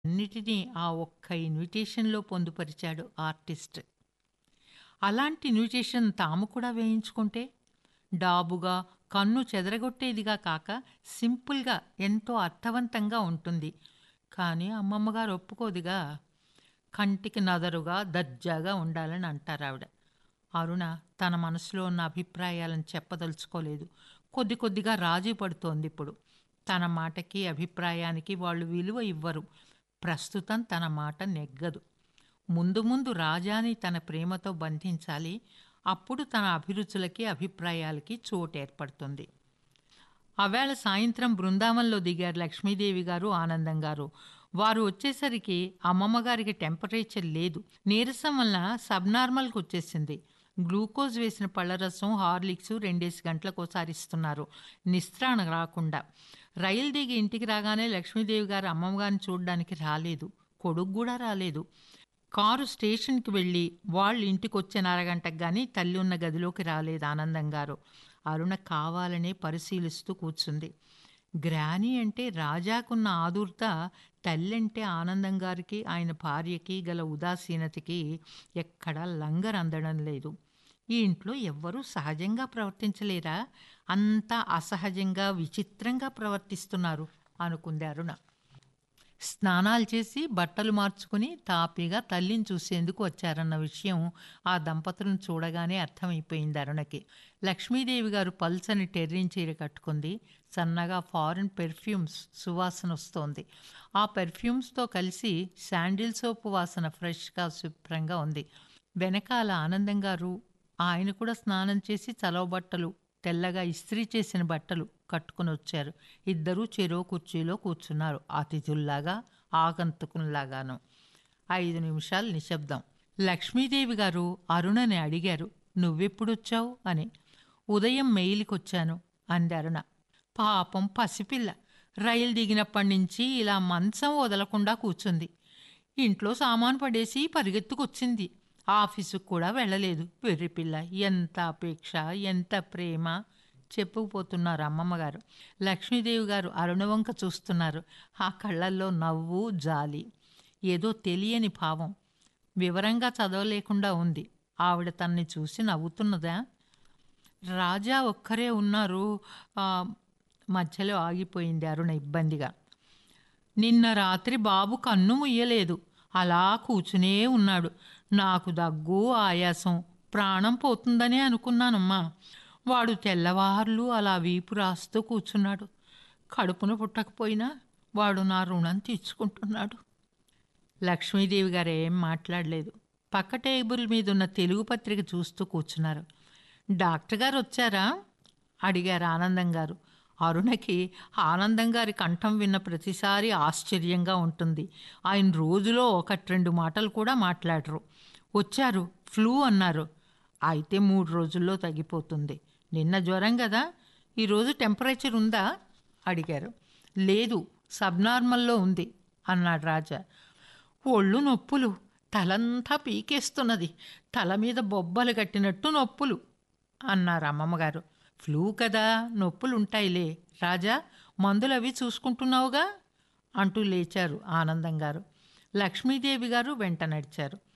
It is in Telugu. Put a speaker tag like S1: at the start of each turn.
S1: అన్నిటినీ ఆ ఒక్క ఇన్విటేషన్‌లో పొందుపరిచాడు ఆర్టిస్ట్. అలాంటి ఇన్విటేషన్ తాము కూడా వేయించుకుంటే, డాబుగా, కన్ను చెదరగొట్టేదిగా కాక సింపుల్‌గా ఎంతో అర్థవంతంగా ఉంటుంది. కానీ అమ్మమ్మగారు ఒప్పుకోదుగా. కంటికి నదరుగా, దర్జాగా ఉండాలని అంటారావిడ. అరుణ తన మనసులో ఉన్న అభిప్రాయాలను చెప్పదలుచుకోలేదు. కొద్ది కొద్దిగా రాజీ పడుతోందిప్పుడు. తన మాటకి, అభిప్రాయానికి వాళ్ళు విలువ ఇవ్వరు. ప్రస్తుతం తన మాట నెగ్గదు. ముందు ముందు రాజాని తన ప్రేమతో బంధించాలి. అప్పుడు తన అభిరుచులకి, అభిప్రాయాలకి చోటేర్పడుతుంది. ఆవేళ సాయంత్రం బృందావనంలో దిగారు లక్ష్మీదేవి గారు, ఆనందం గారు. వారు వచ్చేసరికి అమ్మమ్మగారికి టెంపరేచర్ లేదు. నీరసం వలన సబ్నార్మల్‌కొచ్చేసింది. గ్లూకోజ్ వేసిన పళ్లరసం, హార్లిక్స్ రెండేసి గంటలకోసారి ఇస్తున్నారు. నిస్త్రాణ రాకుండా. రైలు దిగి ఇంటికి రాగానే లక్ష్మీదేవి గారు అమ్మమ్మగారిని చూడ్డానికి రాలేదు. కొడుకు గూడా రాలేదు. కారు స్టేషన్‌కి వెళ్ళి వాళ్ళు ఇంటికొచ్చిన అరగంటకు గానీ తల్లి ఉన్న గదిలోకి రాలేదు ఆనందం గారు. అరుణ కావాలనే పరిశీలిస్తూ కూర్చుంది. గ్రాని అంటే రాజాకున్న ఆదుర్దా తల్లంటే ఆనందం గారికి, ఆయన భార్యకి గల ఉదాసీనతకి ఎక్కడా లంగరందడం లేదు. ఈ ఇంట్లో ఎవ్వరూ సహజంగా ప్రవర్తించలేరా? అంతా అసహజంగా, విచిత్రంగా ప్రవర్తిస్తున్నారు అనుకుంది అరుణ. స్నానాలు చేసి, బట్టలు మార్చుకుని తాపీగా తల్లిని చూసేందుకు వచ్చారన్న విషయం ఆ దంపతులను చూడగానే అర్థమైపోయింది అరుణకి. లక్ష్మీదేవి గారు పల్చని టెర్రిన్ చీర కట్టుకుంది. సన్నగా ఫారిన్ పెర్ఫ్యూమ్స్ సువాసనొస్తోంది. ఆ పెర్ఫ్యూమ్స్‌తో కలిసి శాండిల్ సోపు వాసన ఫ్రెష్‌గా, శుభ్రంగా ఉంది. వెనకాల ఆనందం గారు, ఆయన కూడా స్నానం చేసి చలవ బట్టలు, తెల్లగా ఇస్త్రీ చేసిన బట్టలు కట్టుకునొచ్చారు. ఇద్దరూ చెరో కుర్చీలో కూర్చున్నారు. అతిథుల్లాగా, ఆగంతుకుల్లాగాను. ఐదు నిమిషాలు నిశ్శబ్దం. లక్ష్మీదేవి గారు అరుణని అడిగారు. నువ్వెప్పుడొచ్చావు అని. ఉదయం మెయిల్‌కొచ్చాను అంది అరుణ. పాపం పసిపిల్ల. రైలు దిగినప్పట్నించి ఇలా మంచం వదలకుండా కూర్చుంది. ఇంట్లో సామాను పడేసి పరిగెత్తుకొచ్చింది. ఆఫీసుకు కూడా వెళ్ళలేదు. వెర్రిపిల్ల. ఎంత అపేక్ష, ఎంత ప్రేమ చెప్పుకుపోతున్నారు అమ్మమ్మగారు. లక్ష్మీదేవి గారు అరుణ వంక చూస్తున్నారు. ఆ కళ్ళల్లో నవ్వు, జాలి. ఏదో తెలియని భావం. వివరంగా చదవలేకుండా ఉంది. ఆవిడ తనని చూసి నవ్వుతున్నదా? రాజా ఒక్కరే ఉన్నారు. ఆహ్, మధ్యలో ఆగిపోయింది అరుణ ఇబ్బందిగా. నిన్న రాత్రి బాబు కన్ను ముయ్యలేదు. అలా కూచునే ఉన్నాడు. నాకు దగ్గు, ఆయాసం. ప్రాణం పోతుందనే అనుకున్నానమ్మా. వాడు తెల్లవార్లూ అలా వీపు రాస్తూ కూచున్నాడు. కడుపున పుట్టకపోయినా వాడు నా రుణం తీర్చుకుంటున్నాడు. లక్ష్మీదేవి గారు ఏం మాట్లాడలేదు. పక్క టేబుల్ మీదున్న తెలుగు పత్రిక చూస్తూ కూర్చున్నారు. డాక్టర్ గారు వచ్చారా? అడిగారు ఆనందం గారు. అరుణకి ఆనందం గారి కంఠం విన్న ప్రతిసారీ ఆశ్చర్యంగా ఉంటుంది. ఆయన రోజులో ఒకట్రెండు మాటలు కూడా మాట్లాడరు. వచ్చారు. ఫ్లూ అన్నారు. అయితే మూడు రోజుల్లో తగ్గిపోతుంది. నిన్న జ్వరం గదా! ఈరోజు టెంపరేచర్ ఉందా? అడిగారు. లేదు. సబ్నార్మల్‌లో ఉంది అన్నాడు రాజా. ఒళ్ళు నొప్పులు. తలంతా పీకేస్తున్నది. తల మీద బొబ్బలు కట్టినట్టు నొప్పులు అన్నారు అమ్మమ్మగారు. ఫ్లూ కదా! నొప్పులుంటాయిలే. రాజా మందులవి చూసుకుంటున్నావుగా? అంటూ లేచారు ఆనందం గారు. లక్ష్మీదేవి గారు వెంట నడిచారు.